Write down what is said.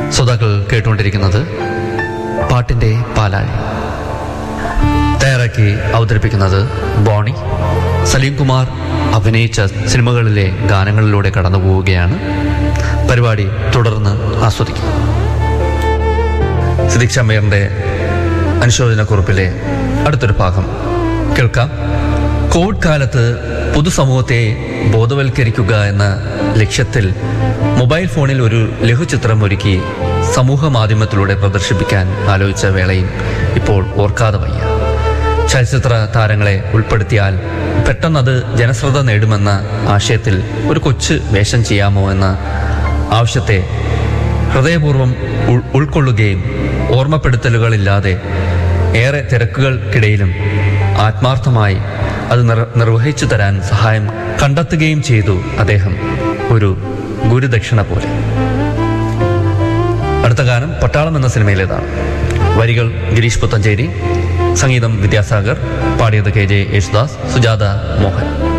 ശ്രോതാക്കൾ കേട്ടുകൊണ്ടിരിക്കുന്നത് പാട്ടിൻ്റെ പാലാഴി തയ്യാറാക്കി അവതരിപ്പിക്കുന്നത് ബോണി സലീം കുമാർ അഭിനയിച്ച സിനിമകളിലെ ഗാനങ്ങളിലൂടെ കടന്നു പോവുകയാണ് പരിപാടി തുടർന്ന് ആസ്വദിക്കും സിദിഖ് ഷമീറിൻ്റെ അനുശോചനക്കുറിപ്പിലെ അടുത്തൊരു ഭാഗം കേൾക്കാം കോവിഡ് കാലത്ത് പൊതുസമൂഹത്തെ ബോധവൽക്കരിക്കുക എന്ന ലക്ഷ്യത്തിൽ മൊബൈൽ ഫോണിൽ ഒരു ലഘുചിത്രം ഒരുക്കി സമൂഹ മാധ്യമത്തിലൂടെ പ്രദർശിപ്പിക്കാൻ ആലോചിച്ച വേളയിൽ ഇപ്പോൾ ഓർക്കാതെ വയ്യ ചലച്ചിത്ര താരങ്ങളെ ഉൾപ്പെടുത്തിയാൽ പെട്ടെന്നത് ജനശ്രദ്ധ നേടുമെന്ന ആശയത്തിൽ ഒരു കൊച്ചു വേഷം ചെയ്യാമോ എന്ന ആവശ്യത്തെ ഹൃദയപൂർവ്വം ഉൾ- ഉൾക്കൊള്ളുകയും ഓർമ്മപ്പെടുത്തലുകളില്ലാതെ ഏറെ തിരക്കുകൾക്കിടയിലും ആത്മാർത്ഥമായി അത് നിർ- നിർവഹിച്ചു തരാൻ സഹായം കണ്ടെത്തുകയും ചെയ്തു അദ്ദേഹം ഒരു ഗുരുദക്ഷിണ പോലെ അടുത്ത ഗാനം പട്ടാളം എന്ന സിനിമയിലേതാണ് വരികൾ ഗിരീഷ് പുത്തഞ്ചേരി സംഗീതം വിദ്യാസാഗർ പാടിയത് കെ ജെ യേശുദാസ് സുജാത മോഹൻ